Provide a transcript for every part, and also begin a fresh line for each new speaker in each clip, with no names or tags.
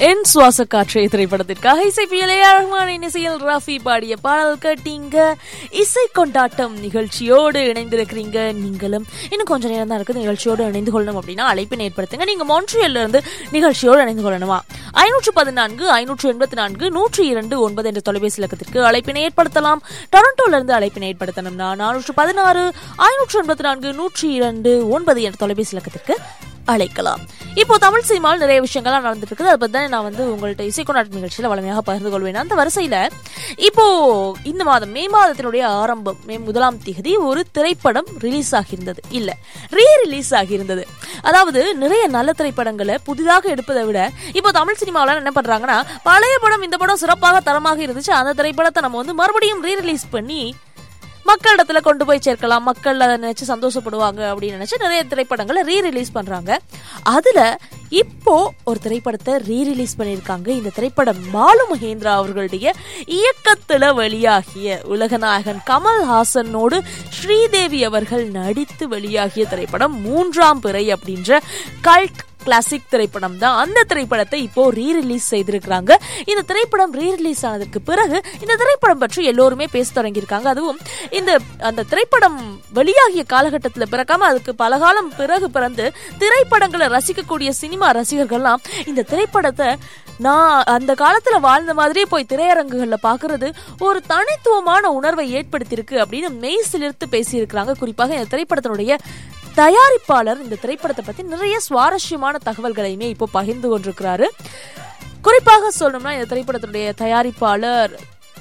என் சுவாச காற்றை திரைப்படத்திற்காக இசைப்பியலே ரஹ்மானின் இசையில் ரஃபி பாடிய பாடல் கேட்டீங்க இசை கொண்டாட்டம் நிகழ்ச்சியோடு இணைந்திருக்கிறீங்க நீங்களும் இன்னும் கொஞ்ச நேரம் தான் இருக்குது நிகழ்ச்சியோடு இணைந்து கொள்ளணும் அப்படின்னா அழைப்பினை ஏற்படுத்துங்க நீங்க மொன்ட்ரியல்ல இருந்து நிகழ்ச்சியோடு இணைந்து கொள்ளணுமா ஐநூற்று பதினான்கு ஐநூற்று எண்பத்தி நான்கு நூற்றி இரண்டு ஒன்பது என்ற தொலைபேசி இலக்கத்திற்கு அழைப்பினை ஏற்படுத்தலாம் டொரண்டோல இருந்து அழைப்பினை ஏற்படுத்தணும்னா நானூற்று பதினாறு ஐநூற்று எண்பத்தி நான்கு நூற்றி இரண்டு ஒன்பது என்ற தொலைபேசி இலக்கத்திற்கு அழைக்கலாம் இப்போ தமிழ் சினிமாவில் நிறைய விஷயங்கள்லாம் நடந்துட்டு இருக்குது அதை பத்தி தான் நான் வந்து உங்கள்ட்ட இசை கொண்டாட்ட நிகழ்ச்சியில் வளமையாக பகிர்ந்து கொள்வேன் அந்த வரிசையில இப்போ இந்த மாதம் மே மாதத்தினுடைய ஆரம்பம் மே முதலாம் தேதி ஒரு திரைப்படம் ரிலீஸ் ஆகியிருந்தது இல்ல ரீ ரிலீஸ் ஆகியிருந்தது அதாவது நிறைய நல்ல திரைப்படங்களை புதிதாக எடுப்பதை விட இப்போ தமிழ் சினிமாவில் என்ன பண்றாங்கன்னா பழைய படம் இந்த படம் சிறப்பாக தரமாக இருந்துச்சு அந்த திரைப்படத்தை நம்ம வந்து மறுபடியும் ரீ ரிலீஸ் பண்ணி மக்களிடத்துல கொண்டு போய் சேர்க்கலாம் மக்கள் அதை நினைச்சு சந்தோஷப்படுவாங்க அப்படின்னு நினைச்சு நிறைய திரைப்படங்களை ரீ ரிலீஸ் பண்றாங்க அதுல இப்போ ஒரு திரைப்படத்தை ரீ ரிலீஸ் பண்ணியிருக்காங்க இந்த திரைப்படம் பாலு மகேந்திரா அவர்களுடைய இயக்கத்துல வெளியாகிய உலகநாயகன் கமல்ஹாசனோடு ஸ்ரீதேவி அவர்கள் நடித்து வெளியாகிய திரைப்படம் மூன்றாம் பிறை அப்படின்ற கல்ட் கிளாசிக் திரைப்படம் தான் அந்த திரைப்படத்தை இப்போ ரீ ரிலீஸ் செய்திருக்கிறாங்க இந்த திரைப்படம் ரீ ரிலீஸ் ஆனதுக்கு பிறகு இந்த திரைப்படம் பற்றி எல்லோருமே பேச தொடங்கியிருக்காங்க அதுவும் இந்த அந்த திரைப்படம் வெளியாகிய காலகட்டத்தில் பிறக்காம அதுக்கு பல காலம் பிறகு பிறந்து திரைப்படங்களை ரசிக்கக்கூடிய சினிமா ரசிகர்கள்லாம் இந்த திரைப்படத்தை நான் அந்த காலத்துல வாழ்ந்த மாதிரியே போய் திரையரங்குகள்ல பாக்குறது ஒரு தனித்துவமான உணர்வை ஏற்படுத்தியிருக்கு அப்படின்னு மெய் சிலிர்த்து பேசியிருக்கிறாங்க குறிப்பாக இந்த திரைப்படத்தினுடைய தயாரிப்பாளர் இந்த திரைப்படத்தை பத்தி நிறைய சுவாரஸ்யமான தகவல்களையுமே இப்போ பகிர்ந்து கொண்டிருக்கிறாரு குறிப்பாக சொல்லணும்னா இந்த திரைப்படத்தினுடைய தயாரிப்பாளர்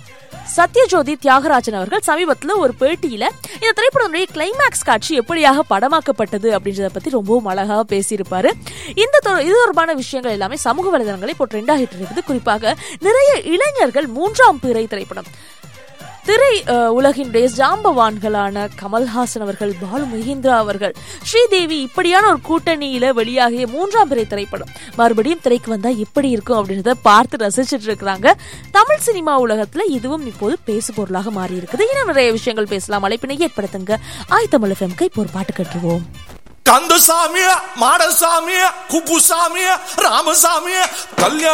சத்யஜோதி தியாகராஜன் அவர்கள் சமீபத்துல ஒரு பேட்டியில இந்த திரைப்படத்துடைய கிளைமேக்ஸ் காட்சி எப்படியாக படமாக்கப்பட்டது அப்படின்றத பத்தி ரொம்பவும் அழகாக பேசியிருப்பாரு இந்த தொ- இது தொடர்பான விஷயங்கள் எல்லாமே சமூக வலைதளங்களை இப்போ ட்ரெண்ட் ஆகிட்டு இருக்குது குறிப்பாக நிறைய இளைஞர்கள் மூன்றாம் பிறை திரைப்படம் திரை அஹ், உலகினுடைய ஜாம்பவான்களான கமல்ஹாசன் அவர்கள் பாலு மகேந்திரா அவர்கள் ஸ்ரீதேவி இப்படியான ஒரு கூட்டணியில வெளியாகிய மூன்றாம் பிறை திரைப்படம் மறுபடியும் திரைக்கு வந்தா எப்படி இருக்கும் அப்படின்றத பார்த்து ரசிச்சிட்டு இருக்கிறாங்க தமிழ் சினிமா உலகத்துல இதுவும் இப்போது பேசு பொருளாக மாறி இருக்குது இன்னும் நிறைய விஷயங்கள் பேசலாம் அழைப்பினை ஏற்படுத்துங்க ஆய் தமிழ் எஃப்எம்க்கு இப்போ ஒரு பாட்டு கட்டுருவோம்
கந்தசாமி மாடசாமி குப்புசாமி ராமசாமி கல்யாண